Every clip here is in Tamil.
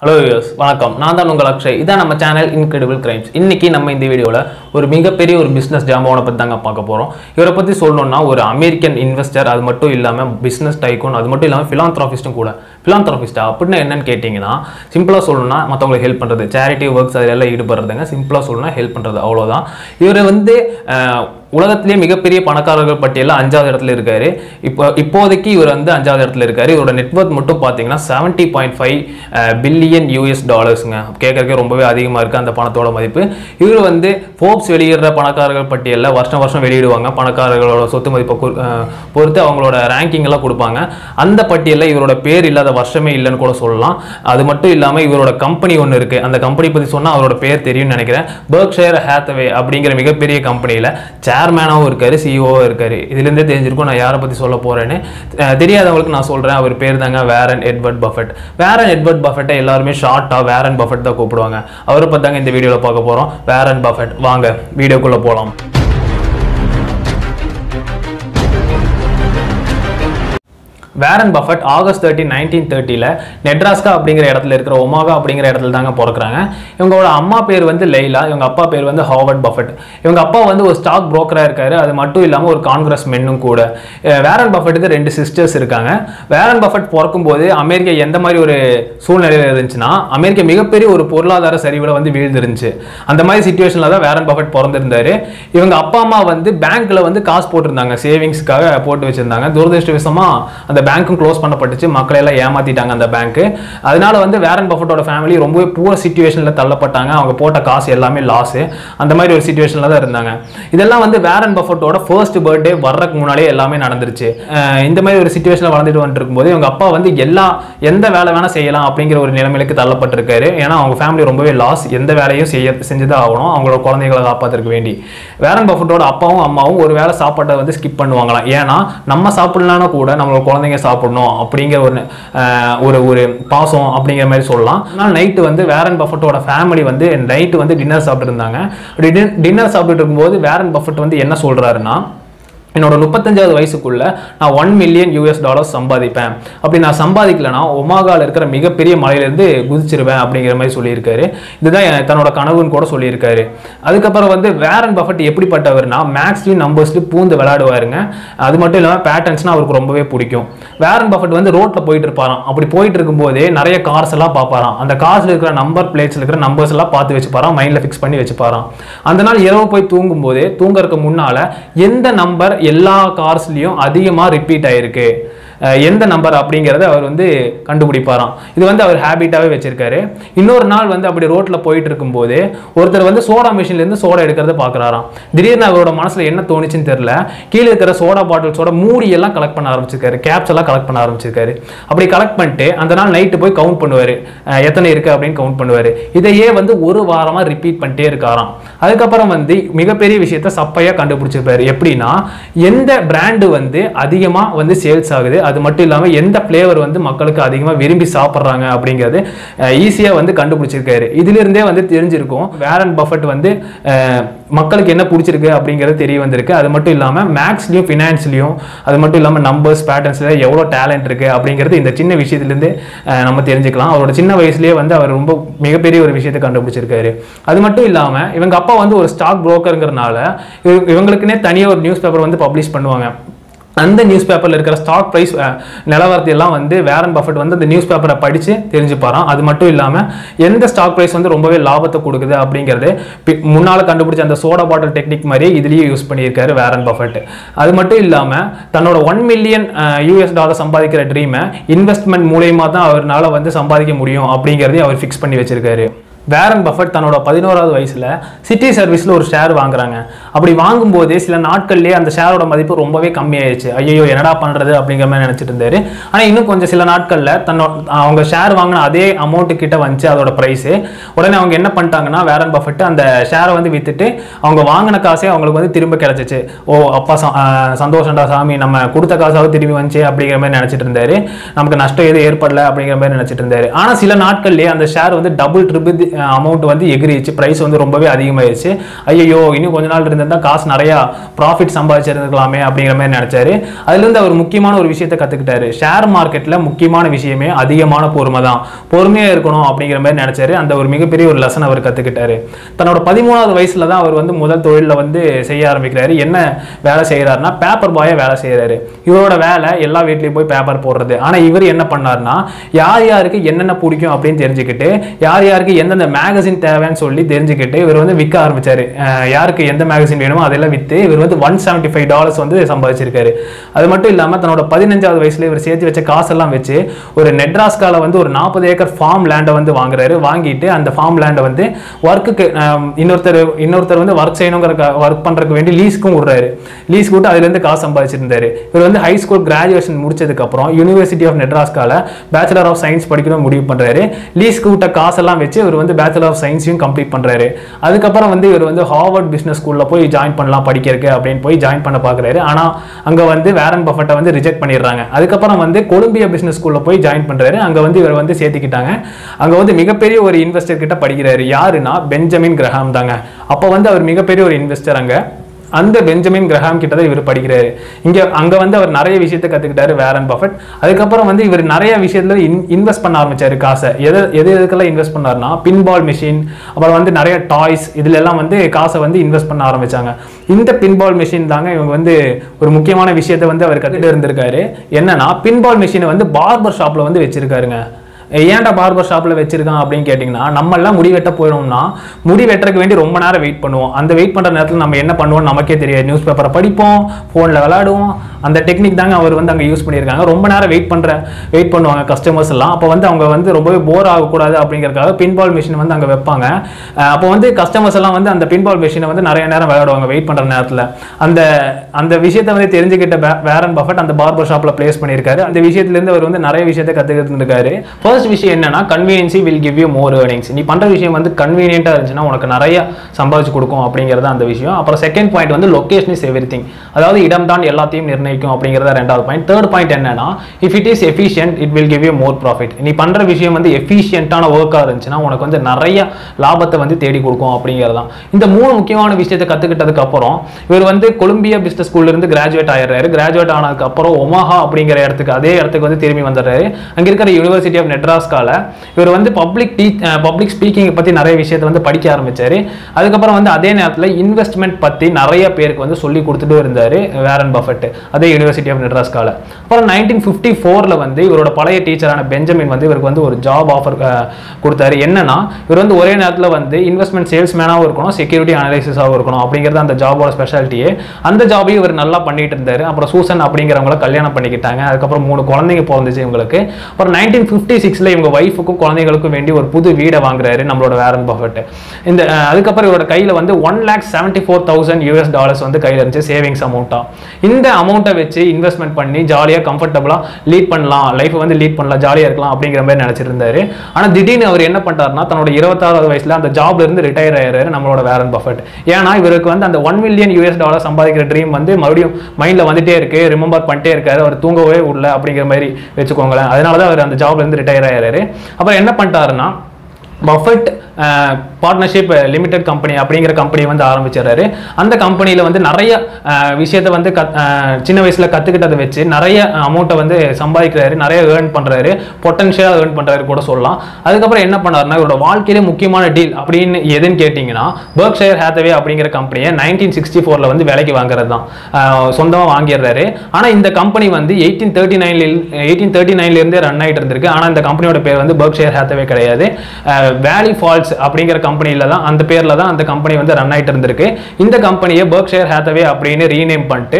ஹலோ யூஸ் வணக்கம் நான் தான் உங்கள் அக்ஷய் இதான் நம்ம சேனல் இன்கிரெடிபிள் கிரைம்ஸ் இன்னைக்கு நம்ம இந்த வீடியோவில் ஒரு மிகப்பெரிய ஒரு பிஸ்னஸ் ஜாம்பவனை பற்றி தாங்க பார்க்க போகிறோம் இவரை பற்றி சொல்லணும்னா ஒரு அமெரிக்கன் இன்வெஸ்டர் அது மட்டும் இல்லாமல் பிஸ்னஸ் டைக்கூன் அது மட்டும் இல்லாமல் ஃபிலாந்த்ராஃபிஸ்ட்டும் கூட ஃபிலாந்த்ராஃபிஸ்டா அப்படின்னா என்னன்னு கேட்டிங்கன்னா சிம்பிளாக சொல்லணும்னா மற்றவங்களுக்கு ஹெல்ப் பண்ணுறது சேரிட்டி ஒர்க்ஸ் அதிலெல்லாம் ஈடுபடுறதுங்க சிம்பிளாக சொல்லணும்னா ஹெல்ப் பண்ணுறது அவ்வளோதான் இவர் வந்து அஹ், உலகத்திலேயே மிகப்பெரிய பணக்காரர்கள் பட்டியலில் அஞ்சாவது இடத்துல இருக்காரு இப்போ இப்போதைக்கு இவர் வந்து அஞ்சாவது இடத்துல இருக்காரு இவரோட நெட்ஒர்க் மட்டும் பார்த்தீங்கன்னா seventy point five billion US டாலர்ஸுங்க கேட்கறதுக்கே ரொம்பவே அதிகமாக இருக்குது அந்த பணத்தோட மதிப்பு இவர் வந்து ஃபோர்ப்ஸ் வெளியிடுற பணக்காரர்கள் பட்டியலில் வருஷம் வருஷம் வெளியிடுவாங்க பணக்காரர்களோட சொத்து மதிப்பை குறி- அஹ், பொறுத்து அவங்களோட ரேங்கிங் எல்லாம் கொடுப்பாங்க அந்த பட்டியலில் இவரோட பேர் இல்லாத வருஷமே இல்லைன்னு கூட சொல்லலாம் அது மட்டும் இல்லாமல் இவரோட கம்பெனி ஒன்று இருக்குது அந்த கம்பெனி பற்றி சொன்னால் அவரோட பேர் தெரியும்னு நினைக்கிறேன் பர்க்ஷயர் ஹேத்தவே அப்படிங்கிற மிகப்பெரிய கம்பெனியில் சேர்மேனாகவும் இருக்காரு சிஇஓவும் இருக்காரு இதுலேருந்தே தெரிஞ்சிருக்கும் நான் யாரை பற்றி சொல்ல போகிறேன்னு தெரியாதவங்களுக்கு நான் சொல்கிறேன் அவர் பேர் தாங்க Warren Edward Buffett Warren Edward பஃபெட்டை எல்லாருமே ஷார்ட்டாக வேரன் பஃபெட் தான் கூப்பிடுவாங்க அவரை பற்றி தாங்க இந்த வீடியோவில் பார்க்க போகிறோம் வேரன் பஃபெட் வாங்க வீடியோக்குள்ளே போகலாம் Warren Buffett August thirty nineteen தேர்ட்டியில் நெட்ராஸ்கா அப்படிங்கிற இடத்துல இருக்கிற ஒமாகா அப்படிங்கிற இடத்துல தாங்க பிறக்குறாங்க இவங்களோட அம்மா பேர் வந்து லெய்லா இவங்க அப்பா பேர் வந்து ஹாவர்ட் பஃபட் இவங்க அப்பா வந்து ஒரு ஸ்டாக் புரோக்கராக இருக்காரு அது மட்டும் இல்லாமல் ஒரு காங்கிரஸ் மென்னும் கூட அஹ் வேரன் பஃபட்டுக்கு ரெண்டு சிஸ்டர்ஸ் இருக்காங்க வேரன் பஃபட் பிறக்கும்போது அமெரிக்கா எந்த மாதிரி ஒரு சூழ்நிலையில் இருந்துச்சுன்னா அமெரிக்கா மிகப்பெரிய ஒரு பொருளாதார சரிவில் வந்து வீழ்ந்துருந்துச்சு அந்த மாதிரி சுச்சுவேஷனில் தான் வேரன் பஃபட் பிறந்திருந்தாரு இவங்க அப்பா அம்மா வந்து பேங்க்ல வந்து காசு போட்டிருந்தாங்க சேவிங்ஸ்க்காக போட்டு வச்சிருந்தாங்க துரதிருஷ்டவசமா அந்த பேங்க்கும் க்ளோஸ் பண்ணப்பட்டுச்சு மக்களை எல்லாம் ஏமாத்திட்டாங்க அந்த பேங்க் அதனால வந்து வேரன் பஃபட்டோட ஃபேமிலி ரொம்பவே புவர் சுச்சுவேஷன்ல தள்ளப்பட்டாங்க அவங்க போட்ட காசு எல்லாமே லாஸ் அந்த மாதிரி ஒரு சுச்சுவேஷன்ல தான் இருந்தாங்க இதெல்லாம் வந்து வேரன் பஃபட்டோட ஃபர்ஸ்ட் பர்த்டே வர்றதுக்கு முன்னாலே எல்லாமே நடந்துருச்சு அஹ் இந்த மாதிரி ஒரு சுச்சுவேஷன்ல வளர்ந்துட்டு வந்துட்டு இருக்கும்போது இவங்க அப்பா வந்து எல்லா எந்த வேலை வேணா செய்யலாம் அப்படிங்கிற ஒரு நிலைமைக்கு தள்ளப்பட்டிருக்காரு ஏன்னா அவங்க ஃபேமிலி ரொம்பவே லாஸ் எந்த வேலையும் செய்ய செஞ்சுதான் ஆகணும் அவங்களோட குழந்தைகளை காப்பாத்துறதுக்கு வேண்டி வேரன் பஃபட்டோட அப்பாவும் அம்மாவும் ஒரு வேளை சாப்பாட்டை வந்து ஸ்கிப் பண்ணுவாங்களாம் ஏன்னா நம்ம சாப்பிடலனா கூட நம்மளோட குழந்தைங்க சாப்பிடணும் அப்படிங்கிற ஒரு அஹ், ஒரு ஒரு பாசம் அப்படிங்கிற மாதிரி சொல்லலாம் ஆனால் நைட்டு வந்து வேரன் பஃபட்டோட ஃபேமிலி வந்து நைட்டு வந்து டின்னர் சாப்பிட்டு இருந்தாங்க டின்னர் சாப்பிட்டு இருக்கும்போது வேரன் பஃபட் வந்து என்ன சொல்றாருன்னா என்னோட முப்பத்தஞ்சாவது வயசுக்குள்ள நான் ஒன் மில்லியன் யூஎஸ் டாலர்ஸ் சம்பாதிப்பேன் அப்படி நான் சம்பாதிக்கலனா ஒமாகால இருக்கிற மிகப்பெரிய மலையிலேருந்து குதிச்சிருவேன் அப்படிங்கிற மாதிரி சொல்லியிருக்காரு இதுதான் என் தன்னோட கனவுன்னு கூட சொல்லியிருக்காரு அதுக்கப்புறம் வந்து வேரன் பஃபட் எப்படிப்பட்டவர்னா மேக்ஸ்லையும் நம்பர்ஸ்லையும் பூந்து விளையாடுவாருங்க அது மட்டும் இல்லாமல் பேட்டர்ன்ஸ்னால் அவருக்கு ரொம்பவே பிடிக்கும் வேரன் பஃபட் வந்து ரோட்டில் போயிட்டு இருப்பாராம் அப்படி போயிட்டு இருக்கும்போதே நிறைய கார்ஸ் எல்லாம் பார்ப்பாராம் அந்த கார்ஸில் இருக்கிற நம்பர் பிளேட்ஸில் இருக்கிற நம்பர்ஸ் எல்லாம் பார்த்து வச்சுப்பாராம் மைண்டில் ஃபிக்ஸ் பண்ணி வச்சுப்பாராம் அந்த நாள் இரவு போய் தூங்கும் போதே தூங்கறதுக்கு முன்னால எந்த நம்பர் எல்லா கார்ஸ்லயும் அதிகமாக ரிப்பீட் ஆயிருக்கு அஹ் எந்த நம்பர் அப்படிங்கிறத அவர் வந்து கண்டுபிடிப்பாராம் இது வந்து அவர் ஹேபிட்டாகவே வச்சிருக்காரு இன்னொரு நாள் வந்து அப்படி ரோட்டில் போயிட்டு இருக்கும்போது ஒருத்தர் வந்து சோடா மிஷின்லேருந்து சோடா எடுக்கிறத பார்க்குறாராம் திடீர்னு அவரோட மனசில் என்ன தோணுச்சுன்னு தெரியல கீழே இருக்கிற சோடா பாட்டில்ஸோட மூடி எல்லாம் கலெக்ட் பண்ண ஆரம்பிச்சிருக்காரு கேப்ஸ் எல்லாம் கலெக்ட் பண்ண ஆரம்பிச்சிருக்காரு அப்படி கலெக்ட் பண்ணிட்டு அந்த நாள் நைட்டு போய் கவுண்ட் பண்ணுவார் எத்தனை இருக்கு அப்படின்னு கவுண்ட் பண்ணுவார் இதையே வந்து ஒரு வாரமாக ரிப்பீட் பண்ணிட்டே இருக்காராம் அதுக்கப்புறம் வந்து மிகப்பெரிய விஷயத்த சப்பையாக கண்டுபிடிச்சிருப்பாரு எப்படின்னா எந்த பிராண்டு வந்து அதிகமாக வந்து சேல்ஸ் ஆகுது அது மட்டும் இல்லாமல் எந்த ஃப்ளேவர் வந்து மக்களுக்கு அதிகமாக விரும்பி சாப்பிட்றாங்க அப்படிங்கிறது ஈஸியாக வந்து கண்டுபிடிச்சிருக்காரு இதிலிருந்தே வந்து தெரிஞ்சிருக்கும் வேரன் பஃபட் வந்து அஹ், மக்களுக்கு என்ன பிடிச்சிருக்கு அப்படிங்கிறது தெரிய வந்திருக்கு அது மட்டும் இல்லாமல் மேக்ஸ்லையும் ஃபினான்ஸ்லையும் அது மட்டும் இல்லாமல் நம்பர்ஸ் பேட்டர்ன்ஸில் எவ்வளோ டேலண்ட் இருக்குது அப்படிங்கிறது இந்த சின்ன விஷயத்துலேருந்து அஹ், நம்ம தெரிஞ்சுக்கலாம் அவரோட சின்ன வயசுலேயே வந்து அவர் ரொம்ப மிகப்பெரிய ஒரு விஷயத்தை கண்டுபிடிச்சிருக்காரு அது மட்டும் இல்லாமல் இவங்க அப்பா வந்து ஒரு ஸ்டாக் புரோக்கருங்கிறனால இவங்களுக்குன்னே தனியாக ஒரு நியூஸ் பேப்பர் வந்து பப்ளிஷ் பண்ணுவாங்க அந்த நியூஸ் பேப்பரில் இருக்கிற ஸ்டாக் ப்ரைஸ் நிலவரத்தை எல்லாம் வந்து வேரன் பஃபட் வந்து அந்த நியூஸ் பேப்பரை படித்து தெரிஞ்சுப்பாராம் அது மட்டும் இல்லாமல் எந்த ஸ்டாக் ப்ரைஸ் வந்து ரொம்பவே லாபத்தை கொடுக்குது அப்படிங்கிறது பி- முன்னால கண்டுபிடிச்ச அந்த சோடா பாட்டில் டெக்னிக் மாதிரியே இதுலேயே யூஸ் பண்ணியிருக்காரு வேரன் பஃபட் அது மட்டும் இல்லாமல் தன்னோட ஒன் மில்லியன் யூஎஸ் டாலர் சம்பாதிக்கிற ட்ரீமை இன்வெஸ்ட்மெண்ட் மூலயமா தான் அவரால் வந்து சம்பாதிக்க முடியும் அப்படிங்கிறதையும் அவர் ஃபிக்ஸ் பண்ணி வச்சிருக்காரு வேரன் பஃபட் தன்னோட பதினோராவது வயசுல சிட்டி சர்வீஸ்ல ஒரு ஷேர் வாங்குறாங்க அப்படி வாங்கும்போதே சில நாட்கள்லயே அந்த ஷேரோட மதிப்பு ரொம்பவே கம்மியாயிடுச்சு ஐயோ என்னடா பண்றது அப்படிங்கிற மாதிரி நினைச்சிட்டு இருந்தாரு ஆனா இன்னும் கொஞ்சம் சில நாட்கள்ல தன்னோட அவங்க ஷேர் வாங்கின அதே அமௌண்ட் கிட்ட வந்துச்சு அதோட பிரைஸ் உடனே அவங்க என்ன பண்ணிட்டாங்கன்னா வேரன் பஃபட் அந்த ஷேரை வந்து வித்துட்டு அவங்க வாங்கின காசே அவங்களுக்கு வந்து திரும்ப கிடைச்சிச்சு ஓ அப்பா ச- ஆஹ் சந்தோஷம்டா சாமி நம்ம கொடுத்த காசாவது திரும்பி வந்துச்சு அப்படிங்கிற மாதிரி நினைச்சிட்டு இருந்தாரு நமக்கு நஷ்டம் எதுவும் ஏற்படல அப்படிங்கிற மாதிரி நினைச்சிட்டு இருந்தாரு ஆனா சில நாட்கள்லயே அந்த ஷேர் வந்து டபுள் ட்ரிபிள் அமௌண்ட் வந்து எகிரிச்சு ப்ரைஸ் வந்து ரொம்பவே அதிகமாயிருச்சு ஐயோ இன்னும் கொஞ்ச நாள் இருந்திருந்தா காசு நிறையா ப்ராஃபிட் சம்பாதிச்சிருந்துக்கலாமே அப்படிங்கிற மாதிரி நினைச்சாரு அதுலேருந்து அவர் முக்கியமான ஒரு விஷயத்தை கற்றுக்கிட்டாரு ஷேர் மார்க்கெட்டில் முக்கியமான விஷயமே அதிகமான பொறுமை தான் பொறுமையாக இருக்கணும் அப்படிங்கிற மாதிரி நினைச்சாரு அந்த ஒரு மிகப்பெரிய ஒரு லெசன் அவர் கற்றுக்கிட்டாரு தன்னோட பதிமூணாவது வயசுல தான் அவர் வந்து முதல் தொழிலில் வந்து செய்ய ஆரம்பிக்கிறாரு என்ன வேலை செய்கிறாருன்னா பேப்பர் பாயை வேலை செய்கிறாரு இவரோட வேலை எல்லா வீட்லேயும் போய் பேப்பர் போடுறது ஆனால் இவர் என்ன பண்ணாருன்னா யார் யாருக்கு என்னென்ன பிடிக்கும் அப்படின்னு தெரிஞ்சுக்கிட்டு யார் யாருக்கு எந்தெந்த மேகசின் தேவைன்னு சொல்லி தெரிஞ்சுக்கிட்டு இவர் வந்து விற்க ஆரம்பிச்சாரு அஹ் யாருக்கு எந்த மேகசின் வேணுமோ அதெல்லாம் விற்று இவர் வந்து ஒன் செவன்ட்டி ஃபைவ் டாலர்ஸ் வந்து சம்பாதிச்சிருக்காரு அது மட்டும் இல்லாமல் தன்னோட பதினஞ்சாவது வயசுல இவர் சேர்த்து வச்ச காசெல்லாம் வச்சு ஒரு நெட்ராஸ்கால வந்து ஒரு நாற்பது ஏக்கர் ஃபார்ம் லேண்டை வந்து வாங்குறாரு வாங்கிட்டு அந்த ஃபார்ம் லேண்டை வந்து ஒர்க்குக்கு இன்னொருத்தர் இன்னொருத்தர் வந்து ஒர்க் செய்யணுங்கிற ஒர்க் பண்ணுறதுக்கு வேண்டி லீஸ்க்கும் விடுறாரு லீஸ் விட்டு அதுலேருந்து காசு சம்பாதிச்சிருந்தாரு இவர் வந்து ஹை ஸ்கூல் கிராஜுவேஷன் முடிச்சதுக்கப்புறம் யூனிவர்சிட்டி ஆஃப் நெட்ராஸ்கால பேச்சுலர் ஆஃப் சயின்ஸ் படிக்கணும் முடிவு பண்ணுறாரு லீஸ்க்கு விட்ட காசெல்லாம் வச்சு இவர் வந்து பேச்சுலர் ஆஃப் சயின்ஸையும் கம்ப்ளீட் பண்ணுறாரு அதுக்கப்புறம் வந்து இவர் வந்து ஹார்வர்ட் பிஸ்னஸ் ஸ்கூலில் போய் ஜாயின் பண்ணலாம் படிக்கிறதுக்கு அப்படின்னு போய் ஜாயின் பண்ண பார்க்குறாரு ஆனால் அங்கே வந்து வேரன் பஃபட்டை வந்து ரிஜெக்ட் பண்ணிடுறாங்க அதுக்கப்புறம் வந்து கொலம்பியா பிஸ்னஸ் ஸ்கூலில் போய் ஜாயின் பண்ணுறாரு அங்கே வந்து இவர் வந்து சேர்த்துக்கிட்டாங்க அங்கே வந்து மிகப்பெரிய ஒரு இன்வெஸ்டர் கிட்ட படிக்கிறாரு யாருன்னா பெஞ்சமின் கிரஹாம் தாங்க அப்போ வந்து அவர் மிகப்பெரிய ஒரு இன்வெஸ்டர் அங்கே அந்த பெஞ்சமின் கிரஹாம் கிட்ட தான் இவர் படிக்கிறாரு இங்க அங்க வந்து அவர் நிறைய விஷயத்தை கத்துக்கிட்டாரு வேரன் பஃபட் அதுக்கப்புறம் வந்து இவர் நிறைய விஷயத்துல இன்வெஸ்ட் பண்ண ஆரம்பிச்சாரு காசை எது எது எதுக்கெல்லாம் இன்வெஸ்ட் பண்ணாருன்னா பின்பால் மிஷின் அப்புறம் வந்து நிறைய டாய்ஸ் இதுல எல்லாம் வந்து காசை வந்து இன்வெஸ்ட் பண்ண ஆரம்பிச்சாங்க இந்த பின்பால் மிஷின் தாங்க இவங்க வந்து ஒரு முக்கியமான விஷயத்தை வந்து அவர் கத்துட்டு இருந்திருக்காரு என்னன்னா பின்பால் மிஷினை வந்து பார்பர் ஷாப்ல வந்து வச்சிருக்காருங்க ஏன்டா பார்பர் ஷாப்பில் வச்சிருக்கான் அப்படின்னு கேட்டிங்கன்னா நம்ம எல்லாம் முடி வெட்ட போயிடும்னா முடி வெட்டுறதுக்கு வேண்டி ரொம்ப நேரம் வெயிட் பண்ணுவோம் அந்த வெயிட் பண்ணுற நேரத்தில் நம்ம என்ன பண்ணுவோம் நமக்கே தெரியாது நியூஸ் பேப்பரை படிப்போம் ஃபோனில் விளையாடுவோம் அந்த டெக்னிக் தாங்க அவர் வந்து அங்கே யூஸ் பண்ணியிருக்காங்க ரொம்ப நேரம் வெயிட் பண்ணுற வெயிட் பண்ணுவாங்க கஸ்டமர்ஸ் எல்லாம் அப்போ வந்து அவங்க வந்து ரொம்பவே போர் ஆகக்கூடாது அப்படிங்கிறதுக்காக பின்பால் மிஷின் வந்து அங்கே வைப்பாங்க அஹ் அப்போ வந்து கஸ்டமர்ஸ் எல்லாம் வந்து அந்த பின்பால் மிஷினை வந்து நிறைய நேரம் விளையாடுவாங்க வெயிட் பண்ணுற நேரத்தில் அந்த அந்த விஷயத்தை வந்து தெரிஞ்சுக்கிட்ட வே- வேரன் பஃபட் அந்த பார்பர் ஷாப்பில் ப்ளேஸ் பண்ணியிருக்காரு அந்த விஷயத்துலேருந்து அவர் வந்து நிறைய விஷயத்தை கற்றுக்கிட்டு இருக்காரு ஃபர்ஸ்ட் விஷயம் என்னன்னா convenience will give you more earnings நீ பண்ணுற விஷயம் வந்து கன்வீனியன்ட்டாக இருந்துச்சுன்னா உனக்கு நிறைய சம்பாதிச்சு கொடுக்கும் அப்படிங்கிறது அந்த விஷயம் அப்புறம் செகண்ட் பாயிண்ட் வந்து லொகேஷன் இஸ் எவ்ரி அதாவது இடம் தான் எல்லாத்தையும் நிர்ணயிக்கும் அப்படிங்கிறத ரெண்டாவது பாயிண்ட் தேர்ட் பாயிண்ட் என்னன்னா if it is efficient it will give you more profit நீ பண்ணுற விஷயம் வந்து எஃபிஷியன்ட்டான ஒர்க்காக இருந்துச்சுன்னா உனக்கு வந்து நிறைய லாபத்தை வந்து தேடி கொடுக்கும் அப்படிங்கிறது தான் இந்த மூணு முக்கியமான விஷயத்தை கற்றுக்கிட்டதுக்கு அப்புறம் இவர் வந்து கொலம்பியா பிஸ்னஸ் ஸ்கூல்ல இருந்து கிராஜுவேட் ஆயிடுறாரு கிராஜுவேட் ஆனதுக்கு அப்புறம் ஒமாஹா அப்படிங்கிற இடத்துக்கு அதே இடத்துக்கு வந்து திரும்பி வந்துடுறாரு அங்க இருக்கிற யூனிவர்சிட்டி ஆஃப் நெட்ராஸ்கால இவர் வந்து பப்ளிக் டீ பப்ளிக் ஸ்பீக்கிங் பத்தி நிறைய விஷயத்தை வந்து படிக்க ஆரம்பிச்சாரு அதுக்கப்புறம் வந்து அதே நேரத்தில் இன்வெஸ்ட்மெண்ட் பத்தி நிறைய பேருக்கு வந்து சொல்லி கொடுத்துட்டு இருந்தாரு வேரன் பஃபட் அதே யூனிவர்சிட்டி ஆஃப் நெட்ராஸ்கால அப்புறம் நைன்டீன் ஃபிஃப்டி ஃபோரில் வந்து இவரோட பழைய டீச்சரான பெஞ்சமின் வந்து இவருக்கு வந்து ஒரு ஜாப் ஆஃபர் கொடுத்தாரு என்னன்னா இவர் வந்து ஒரே நேரத்தில் வந்து இன்வெஸ்ட்மெண்ட் சேல்ஸ்மேனாகவும் இருக்கணும் செக்யூரிட்டி அனலைசிஸாகவும் இருக்கணும் அப்படிங்கிறது அந்த ஜாபோட ஸ்பெஷாலிட்டியே அந்த ஜாபையும் இவர் நல்லா பண்ணிட்டு இருந்தாரு அப்புறம் சூசன் அப்படிங்கிறவங்கள கல்யாணம் பண்ணிக்கிட்டாங்க அதுக்கப்புறம் மூணு குழந்தைங்க பிறந்துச்சு இவங்களுக்கு அப்புறம் நைன்டீன் ஃபிஃப்டி சிக்ஸில் இவங்க ஒய்ஃபுக்கும் குழந்தைகளுக்கும் வேண்டி ஒரு புது வீடை வாங்குறாரு நம்மளோட வேரன் பஃபட் இந்த அஹ், அதுக்கப்புறம் இவரோட கையில் வந்து one lakh seventy four thousand US dollars வந்து கையில் இருந்துச்சு சேவிங்ஸ் அமௌண்ட்டாக இந்த அமௌண்ட்டை வச்சு இன்வெஸ்ட்மெண்ட் பண்ணி ஜாலியாக கம்ஃபர்டபுளாக லீட் பண்ணலாம் லைஃப் வந்து லீட் பண்ணலாம் ஜாலியாக இருக்கலாம் அப்படிங்கிற மாதிரி நினைச்சிட்டு இருந்தாரு ஆனால் திடீர்னு அவர் என்ன பண்ணிட்டாருன்னா தன்னோட இருபத்தாறாவது வயசுல அந்த ஜாப்ல இருந்து ரிட்டையர் ஆயிடுறாரு நம்மளோட வேரன் பஃபட் ஏன்னா இவருக்கு வந்து அந்த ஒன் மில்லியன் யூஎஸ் டாலர் சம்பாதிக்கிற ட்ரீம் வந்து மறுபடியும் மைண்ட்ல வந்துட்டே இருக்கு ரிமெம்பர் பண்ணிட்டே இருக்காரு அவர் தூங்கவே உள்ள அப்படிங்கிற மாதிரி வச்சுக்கோங்களேன் அதனால தான் அவர் அந்த ஜாப்ல இருந்து ரிட்டையர் ஆயிடுறாரு அப்புறம் என்ன பண்ணிட்டாருன்னா பஃபட் பார்ட்னர்ஷிப் லிமிடெட் கம்பெனி அப்படிங்கிற கம்பெனி வந்து ஆரம்பிச்சிடுறாரு அந்த கம்பெனியில் வந்து நிறைய அஹ், விஷயத்தை வந்து கத் அஹ், சின்ன வயசில் கற்றுக்கிட்டதை வச்சு நிறைய அமௌண்ட்டை வந்து சம்பாதிக்கிறாரு நிறைய ஏர்ன் பண்ணுறாரு பொட்டன்ஷியலாக ஏர்ன் பண்ணுறாரு கூட சொல்லலாம் அதுக்கப்புறம் என்ன பண்ணாருன்னா இவரோட வாழ்க்கையிலே முக்கியமான டீல் அப்படின்னு எதுன்னு கேட்டிங்கன்னா பெர்க்ஷயர் ஹேத்தவே அப்படிங்கிற கம்பெனியை நைன்டீன் சிக்ஸ்டி ஃபோரில் வந்து விலைக்கு வாங்குறது தான் சொந்தமாக வாங்கிடுறாரு ஆனால் இந்த கம்பெனி வந்து எயிட்டீன் தேர்ட்டி நைன்ல எயிட்டீன் தேர்ட்டி நைன்லேருந்தே ரன் ஆகிட்டு இருந்திருக்கு ஆனால் இந்த கம்பெனியோட பேர் வந்து பெர்க்ஷயர் ஹேத்தவே கிடையாது வேலி ஃபால்ஸ் அப்படிங்கிற கம்பெனியில் தான் அந்த பேரில் தான் அந்த கம்பெனி வந்து ரன் ஆகிட்டு இருந்திருக்கு இந்த கம்பெனியை பெர்க்ஷயர் ஹேத்தவே அப்படின்னு ரீநேம் பண்ணிட்டு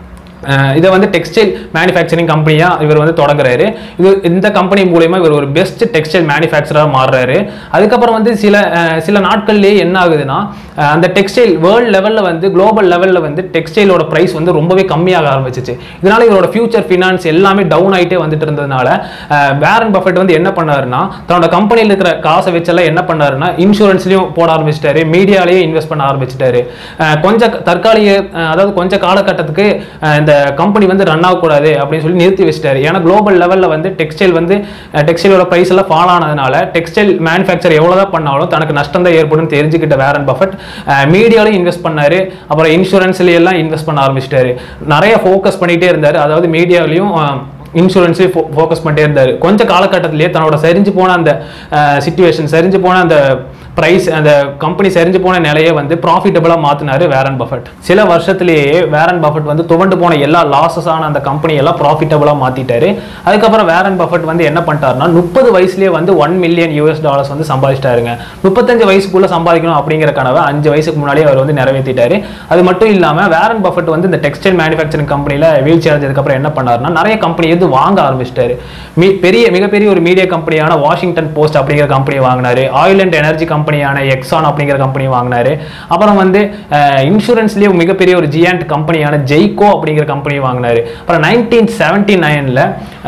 அஹ் இதை வந்து டெக்ஸ்டைல் மேனுஃபேக்சரிங் கம்பெனியாக இவர் வந்து தொடங்குறாரு இது இந்த கம்பெனி மூலயமா இவர் ஒரு பெஸ்ட் டெக்ஸ்டைல் மேனுஃபேக்சராக மாறுறாரு அதுக்கப்புறம் வந்து சில அஹ் சில நாட்கள்லேயே என்ன ஆகுதுன்னா அஹ் அந்த டெக்ஸ்டைல் வேர்ல்டு லெவலில் வந்து குளோபல் லெவலில் வந்து டெக்ஸ்டைலோட ப்ரைஸ் வந்து ரொம்பவே கம்மியாக ஆரம்பிச்சிச்சு இதனால இவரோட ஃபியூச்சர் ஃபினான்ஸ் எல்லாமே டவுன் ஆகிட்டே வந்துட்டு இருந்ததுனால பேரன் பஃபெட் வந்து என்ன பண்ணாருன்னா தன்னோட கம்பெனியில் இருக்கிற காசை வச்செல்லாம் என்ன பண்ணாருன்னா இன்சூரன்ஸ்லையும் போட ஆரம்பிச்சிட்டாரு மீடியாலேயே இன்வெஸ்ட் பண்ண ஆரம்பிச்சிட்டாரு அஹ் கொஞ்சம் தற்காலிக அஹ் அதாவது கொஞ்சம் காலகட்டத்துக்கு அஹ் இந்த கம்பெனி வந்து ரன் ஆகக்கூடாது அப்படின்னு சொல்லி நிறுத்தி வச்சிட்டாரு ஏன்னா குளோபல் லெவலில் வந்து டெக்ஸ்டைல் வந்து டெக்ஸ்டைலோட ப்ரைஸ் எல்லாம் ஃபால் ஆனதுனால டெக்ஸ்டைல் மேனுஃபேக்சர் எவ்வளோதான் பண்ணாலும் தனக்கு நஷ்டம் தான் ஏற்படும் தெரிஞ்சுக்கிட்ட வேரன் பஃபட் மீடியாலையும் இன்வெஸ்ட் பண்ணாரு அப்புறம் இன்சூரன்ஸ்ல எல்லாம் இன்வெஸ்ட் பண்ண ஆரம்பிச்சிட்டாரு நிறைய ஃபோக்கஸ் பண்ணிட்டே இருந்தாரு அதாவது மீடியாலையும் இன்சூரன்ஸையும் ஃபோக்கஸ் பண்ணிட்டே இருந்தார் கொஞ்ச காலகட்டத்திலேயே தன்னோட சரிஞ்சு போன அந்த சுச்சுவேஷன் சரிஞ்சு போன அந்த ப்ரைஸ் அந்த கம்பெனி சரிஞ்சு போன நிலையை வந்து ப்ராஃபிட்டபிளாக மாற்றினாரு வேரன் பஃபட் சில வருஷத்திலேயே வேரன் பஃபட் வந்து துவண்டு போன எல்லா லாஸஸ் ஆன அந்த கம்பெனி எல்லாம் ப்ராஃபிட்டபிளாக மாற்றிட்டாரு அதுக்கப்புறம் வேரன் பஃபட் வந்து என்ன பண்ணிட்டாருன்னா முப்பது வயசுலேயே வந்து ஒன் மில்லியன் யூஎஸ் டாலர்ஸ் வந்து சம்பாதிச்சிட்டாருங்க முப்பத்தஞ்சு வயசுக்குள்ள சம்பாதிக்கணும் அப்படிங்கிற கனவை அஞ்சு வயசுக்கு முன்னாடியே அவர் வந்து நிறைவேற்றிட்டாரு அது மட்டும் இல்லாமல் வேரன் பஃபட் வந்து இந்த டெக்ஸ்டைல் மேனுஃபேக்சரிங் கம்பெனியில் வீழ்ச்சி அடைஞ்சதுக்கப்புறம் என்ன பண்ணாருன்னா நிறைய கம்பெனி வந்து வாங்க ஆரம்பிச்சிட்டாரு மீ பெரிய மிகப்பெரிய ஒரு மீடியா கம்பெனியான வாஷிங்டன் போஸ்ட் அப்படிங்கிற கம்பெனி வாங்கினாரு ஆயில் அண்ட் எனர்ஜி கம்பெனியான எக்ஸான் அப்படிங்கிற கம்பெனி வாங்கினாரு அப்புறம் வந்து இன்சூரன்ஸ்லேயே மிகப்பெரிய ஒரு ஜியாண்ட் கம்பெனியான ஜெய்கோ அப்படிங்கிற கம்பெனி வாங்கினாரு அப்புறம் நைன்டீன் செவன்டி நைனில்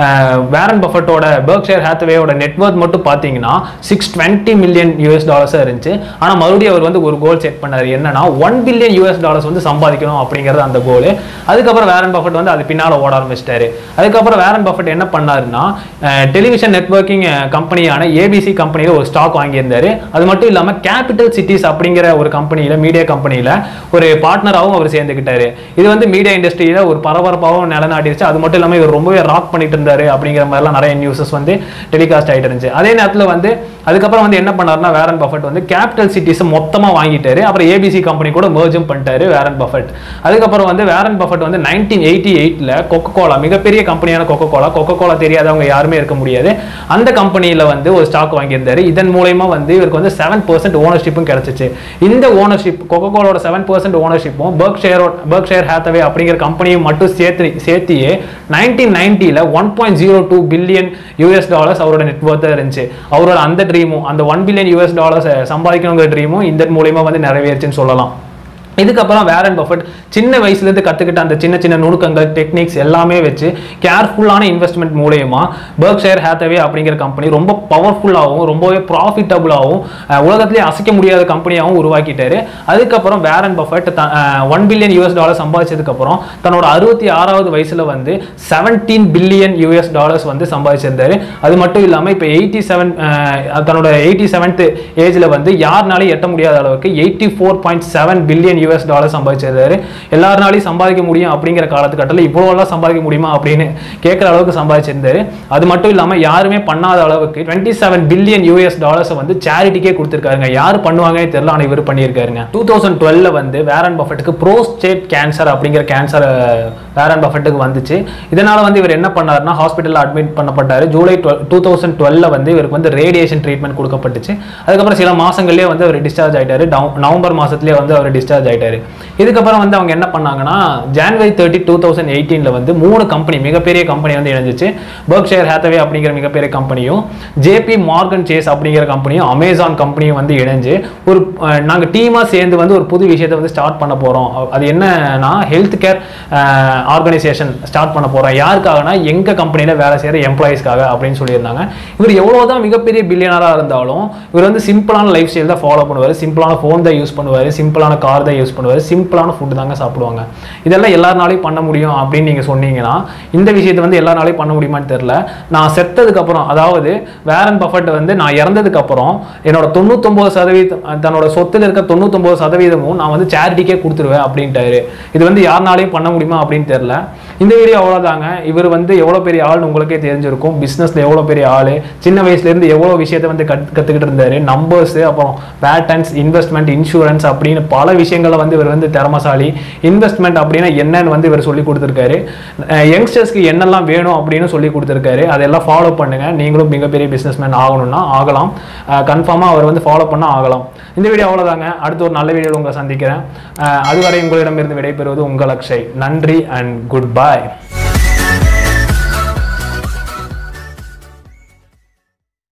வேரன் பஃபட்டோட பெர்க்ஷேர் ஹேத்வேயோட நெட்ஒர்க் மட்டும் பார்த்தீங்கன்னா சிக்ஸ் டுவெண்ட்டி மில்லியன் யூஎஸ் டாலர்ஸாக இருந்துச்சு ஆனால் மறுபடியும் அவர் வந்து ஒரு கோல் செட் பண்ணார் என்னன்னா ஒன் பில்லியன் யூஎஸ் டாலர்ஸ் வந்து சம்பாதிக்கணும் அப்படிங்கிறது அந்த கோல் அதுக்கப்புறம் வேரன் பஃபட் வந்து அது பின்னால் ஓட ஆரம்பிச்சிட்டாரு அதுக்கப்புறம் வேரன் பஃபட் என்ன பண்ணாருன்னா டெலிவிஷன் நெட்ஒர்க்கிங் கம்பெனியான ஏபிசி கம்பெனியில் ஒரு ஸ்டாக் வாங்கியிருந்தாரு அது மட்டும் இல்லாமல் கேபிட்டல் சிட்டிஸ் அப்படிங்கிற ஒரு கம்பெனியில் மீடியா கம்பெனியில் ஒரு பார்ட்னராகவும் அவர் சேர்ந்துக்கிட்டாரு இது வந்து மீடியா இண்டஸ்ட்ரியில் ஒரு பரபரப்பாகவும் நிலநாட்டிருச்சு அது மட்டும் இல்லாமல் இவர் ரொம்பவே ராக் பண்ணிட்டு இருந்தாரு அப்படிங்கிற மாதிரிலாம் நிறைய நியூஸஸ் வந்து டெலிகாஸ்ட் ஆகிட்டு இருந்துச்சு அதே நேரத்தில் வந்து அதுக்கப்புறம் வந்து என்ன பண்ணாருன்னா வேரன் பஃபட் வந்து கேபிட்டல் சிட்டிஸை மொத்தமாக வாங்கிட்டாரு அப்புறம் ஏபிசி கம்பெனி கூட மேர்ஜும் பண்ணிட்டாரு வேரன் பஃபட் அதுக்கப்புறம் வந்து வேரன் பஃபட் வந்து நைன்டீன் எயிட்டி எயிட்டில் கொக்கோ கோலா மிகப்பெரிய கம்பெனியான கொக்கோ கோலா கொக்கோ கோலா தெரியாதவங்க யாருமே இருக்க முடியாது அந்த கம்பெனியில் வந்து ஒரு ஸ்டாக் வாங்கியிருந்தாரு இதன் மூலயமா வந்து இவருக்கு வந்து செவன் பர்சன்ட் ஓனர்ஷிப்பும் கிடைச்சிச்சு இந்த ஓனர்ஷிப் கொக்கோ கோலோட செவன் பர்சன்ட் ஓனர்ஷிப்பும் Berkshire Berkshire Hathaway அப்படிங்கிற கம்பெனியும் மட்டும் சேர்த்து சேர்த்தியே நைன்டீன் நைன்ட்டியில் one point zero two billion US dollars அவரோட நெட்ஒர்த்தாக இருந்துச்சு அவரோட அந்த ட்ரீமும் அந்த ஒன் பில்லியன் யூஎஸ் டாலர்ஸ் சம்பாதிக்கணுங்கிற ட்ரீமும் இந்த மூலயமா வந்து நிறைவேறுச்சுன்னு சொல்லலாம் இதுக்கப்புறம் வேரன் பஃபட் சின்ன வயசுலேருந்து கற்றுக்கிட்ட அந்த சின்ன சின்ன நுணுக்கங்கள் டெக்னிக்ஸ் எல்லாமே வச்சு கேர்ஃபுல்லான இன்வெஸ்ட்மெண்ட் மூலயமா பர்க் ஷேர் ஹேத்தவே அப்படிங்கிற கம்பெனி ரொம்ப பவர்ஃபுல்லாகவும் ரொம்பவே ப்ராஃபிட்டபுளாகவும் உலகத்திலே அசைக்க முடியாத கம்பெனியாகவும் உருவாக்கிட்டாரு அதுக்கப்புறம் Warren Buffett one billion US dollar சம்பாதிச்சதுக்கப்புறம் தன்னோட அறுபத்தி ஆறாவது வயசில் வந்து செவன்டீன் பில்லியன் யூஎஸ் டாலர்ஸ் வந்து சம்பாதிச்சிருந்தாரு அது மட்டும் இல்லாமல் இப்போ எயிட்டி செவன் தன்னோட எயிட்டி செவன்த் ஏஜில் வந்து யாருனாலையும் எட்ட முடியாத அளவுக்கு eighty four point seven billion US dollar சம்பாதிச்சிருந்தாரு எல்லாருனாலையும் சம்பாதிக்க முடியும் அப்படிங்கிற காலத்துக்கட்டத்தில் இவ்வளோலாம் சம்பாதிக்க முடியுமா அப்படின்னு கேட்குற அளவுக்கு சம்பாதிச்சிருந்தாரு அது மட்டும் இல்லாமல் யாருமே பண்ணாத அளவுக்கு டுவெண்ட்டி செவன் பில்லியன் யூஎஸ் டாலர்ஸை வந்து சேரிட்டிக்கே கொடுத்துருக்காருங்க யார் பண்ணுவாங்கன்னு தெரியல ஆனால் இவர் பண்ணியிருக்காருங்க டூ தௌசண்ட் டுவெல்ல வந்து வேரன் பஃபட்டுக்கு ப்ரோஸ்டேட் கேன்சர் அப்படிங்கிற கேன்சர் வேரன் பஃபட்டுக்கு வந்துச்சு இதனால வந்து இவர் என்ன பண்ணாருன்னா ஹாஸ்பிட்டலில் அட்மிட் பண்ணப்பட்டார் ஜூலை டுவெல் டூ தௌசண்ட் டுவெல்ல வந்து இவருக்கு வந்து ரேடியேஷன் ட்ரீட்மெண்ட் கொடுக்கப்பட்டுச்சு அதுக்கப்புறம் சில மாசங்கள்லேயே வந்து அவர் டிஸ்சார்ஜ் ஆயிட்டாரு நவ- நவம்பர் மாசத்துலேயே வந்து அவர் டிஸ்சார்ஜ் ஆயிட்டாரு இதுக்கப்புறம் வந்து அவங்க என்ன பண்ணாங்கன்னா ஜான்வரி தேர்ட்டி டூ தௌசண்ட் எயிட்டீனில் வந்து மூணு கம்பெனி மிகப்பெரிய கம்பெனி வந்து இணைஞ்சிச்சு பர்க் ஷேர் ஹேத்தவே அப்படிங்கிற மிகப்பெரிய கம்பெனியும் ஜேபி மார்கன் சேஸ் அப்படிங்கிற கம்பெனியும் அமேசான் கம்பெனியும் வந்து இணைஞ்சு ஒரு நாங்கள் டீமாக சேர்ந்து வந்து ஒரு புது விஷயத்தை வந்து ஸ்டார்ட் பண்ண போகிறோம் அது என்னன்னா ஹெல்த் கேர் ஆர்கனைசேஷன் ஸ்டார்ட் பண்ண போகிறோம் யாருக்காகனா எங்கள் கம்பெனியில் வேலை செய்கிற எம்ப்ளாயிஸ்க்காக அப்படின்னு சொல்லியிருந்தாங்க இவர் எவ்வளோதான் மிகப்பெரிய பில்லியனராக இருந்தாலும் இவர் வந்து சிம்பிளான லைஃப் ஸ்டைல் தான் ஃபாலோ பண்ணுவார் சிம்பிளான ஃபோன் தான் யூஸ் பண்ணுவார் சிம்பிளான கார் தான் யூஸ் பண்ணுவார் சிம்பிளான ஃபுட்டு தாங்க சாப்பிடுவாங்க இதெல்லாம் எல்லாருனாலையும் பண்ண முடியும் அப்படின்னு நீங்கள் சொன்னீங்கன்னா இந்த விஷயத்தை வந்து எல்லாருனாலையும் பண்ண முடியுமான்னு தெரில நான் செத்ததுக்கு அப்புறம் அதாவது வேரன் பஃபட் வந்து நான் இறந்ததுக்கு அப்புறம் என்னோட தொண்ணூத்தொம்பது சதவீதம் தன்னோட சொத்துல இருக்க தொண்ணூத்தொம்பது சதவீதமும் நான் வந்து சேரிட்டிக்கே கொடுத்துருவேன் அப்படின்ட்டாரு இது வந்து யாருனாலையும் பண்ண முடியுமா அப்படின்னு தெரில இந்த வீடியோ அவ்வளோதாங்க இவர் வந்து எவ்வளோ பெரிய ஆள்னு உங்களுக்கே தெரிஞ்சிருக்கும் பிஸ்னஸில் எவ்வளோ பெரிய ஆள் சின்ன வயசுலேருந்து எவ்வளோ விஷயத்தை வந்து கத் கற்றுக்கிட்டு இருந்தாரு நம்பர்ஸு அப்புறம் பேட்டர்ன்ஸ் இன்வெஸ்ட்மெண்ட் இன்சூரன்ஸ் அப்படின்னு பல விஷயங்களை வந்து இவர் வந்து திறமசாலி இன்வெஸ்ட்மெண்ட் அப்படின்னா என்னன்னு வந்து இவர் சொல்லி கொடுத்துருக்காரு யங்ஸ்டர்ஸ்க்கு என்னெல்லாம் வேணும் அப்படின்னு சொல்லி கொடுத்துருக்காரு அதெல்லாம் ஃபாலோ பண்ணுங்க நீங்களும் மிகப்பெரிய பிஸ்னஸ்மேன் ஆகணும்னா ஆகலாம் கன்ஃபார்மாக அவர் வந்து ஃபாலோ பண்ண ஆகலாம் இந்த வீடியோ அவ்வளோதாங்க அடுத்து ஒரு நல்ல வீடியோவில் உங்களை சந்திக்கிறேன் அஹ் அதுவரை உங்களிடமிருந்து விடைபெறுவது உங்கள் அக்ஷய் நன்றி அண்ட் குட் பை